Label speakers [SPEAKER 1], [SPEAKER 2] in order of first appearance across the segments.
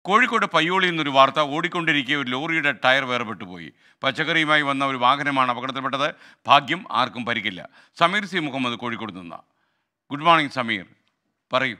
[SPEAKER 1] കോഴിക്കോട് പയ്യോളിയിൽ നിന്നൊരു വാർത്ത ഓടിക്കൊണ്ടിരിക്കെ ഒരു ലോറിയുടെ ടയർ വേർപെട്ടു പോയി പച്ചക്കറിയുമായി വന്ന ഒരു വാഹനമാണ് അപകടത്തിൽപ്പെട്ടത് ഭാഗ്യം ആർക്കും പരിക്കില്ല സമീർ സി മുഹമ്മദ് കോഴിക്കോട് നിന്ന് ഗുഡ് മോർണിംഗ് സമീർ പറയൂ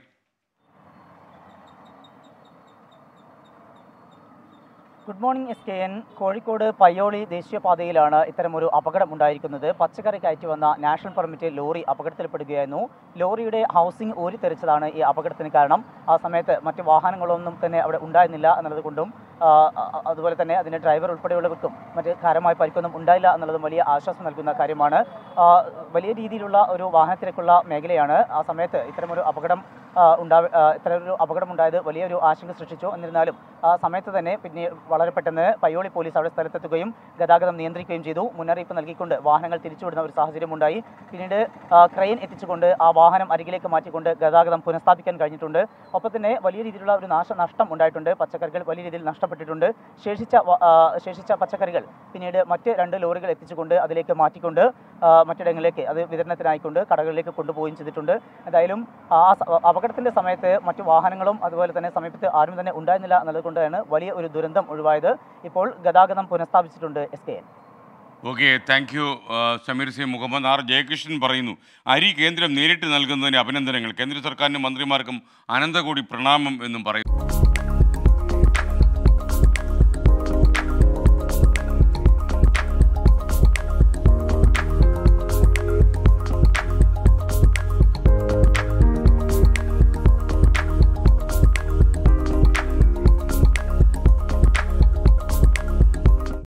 [SPEAKER 2] good morning S K N Kozhikode Payyoli ദേശീയപാതയിലാണ് ഇത്തരമൊരു അപകടം ഉണ്ടായിരിക്കുന്നത് പച്ചക്കറി കയറ്റി വന്ന നാഷണൽ പെർമിറ്റ് ലോറി അപകടത്തിൽപ്പെടുകയായിരുന്നു ലോറിയുടെ ഹൗസിംഗ് ഊരിത്തെറിച്ചതാണ് ഈ അപകടത്തിന് കാരണം ആ സമയത്ത് മറ്റ് വാഹനങ്ങളൊന്നും തന്നെ അവിടെ ഉണ്ടായിരുന്നില്ല എന്നുള്ളത് കൊണ്ടും ആ, അ- അതുപോലെ തന്നെ അതിൻ്റെ ഡ്രൈവർ ഉൾപ്പെടെയുള്ളവർക്കും മറ്റ് കാര്യമായ പരിക്കൊന്നും ഉണ്ടായില്ല എന്നുള്ളതും വലിയ ആശ്വാസം നൽകുന്ന കാര്യമാണ് ആ, വലിയ രീതിയിലുള്ള ഒരു വാഹനത്തിലേക്കുള്ള മേഖലയാണ് ആ സമയത്ത് ഇത്തരമൊരു അപകടം ആ, ഉണ്ടാവ ആ, ഇത്തരമൊരു അപകടം ഉണ്ടായത് വലിയൊരു ആശങ്ക സൃഷ്ടിച്ചു എന്നിരുന്നാലും ആ സമയത്ത് തന്നെ പിന്നെ വളരെ പെട്ടെന്ന് പയ്യോളി പോലീസ് അവിടെ സ്ഥലത്തെത്തുകയും ഗതാഗതം നിയന്ത്രിക്കുകയും ചെയ്തു മുന്നറിയിപ്പ് നൽകിക്കൊണ്ട് വാഹനങ്ങൾ തിരിച്ചുവിടുന്ന ഒരു സാഹചര്യം ഉണ്ടായി പിന്നീട് ആ, ക്രെയിൻ എത്തിച്ചുകൊണ്ട് ആ വാഹനം അരികിലേക്ക് മാറ്റിക്കൊണ്ട് ഗതാഗതം പുനഃസ്ഥാപിക്കാൻ കഴിഞ്ഞിട്ടുണ്ട് ഒപ്പം തന്നെ വലിയ രീതിയിലുള്ള ഒരു നാശനഷ്ടം ഉണ്ടായിട്ടുണ്ട് പച്ചക്കറികൾ വലിയ രീതിയിൽ നഷ്ടപ്പെട്ടിട്ടുണ്ട് ശേഷിച്ച വ- ആ, ശേഷിച്ച പച്ചക്കറികൾ പിന്നീട് മറ്റ് രണ്ട് ലോറികൾ എത്തിച്ചുകൊണ്ട് അതിലേക്ക് മാറ്റിക്കൊണ്ട് ആ, മറ്റിടങ്ങളിലേക്ക് അത് വിതരണത്തിനായിക്കൊണ്ട് കടകളിലേക്ക് കൊണ്ടുപോവുകയും ചെയ്തിട്ടുണ്ട് എന്തായാലും ആ സ- അപകടത്തിന്റെ സമയത്ത് മറ്റു വാഹനങ്ങളും അതുപോലെ തന്നെ സമീപത്ത് ആരും തന്നെ ഉണ്ടായിരുന്നില്ല എന്നുള്ളത് കൊണ്ടാണ് വലിയ ഒരു ദുരന്തം ഒഴിവായത് ഇപ്പോൾ ഗതാഗതം പുനഃസ്ഥാപിച്ചിട്ടുണ്ട് S K N
[SPEAKER 1] okay thank you Sameer C Muhammad R Jayakrishnan പറയുന്നു അരി കേന്ദ്രം നേരിട്ട് നൽകുന്നതിന് അഭിനന്ദനങ്ങൾ കേന്ദ്ര സർക്കാരിനും മന്ത്രിമാർക്കും അനന്തകൂടി പ്രണാമം എന്നും പറയുന്നു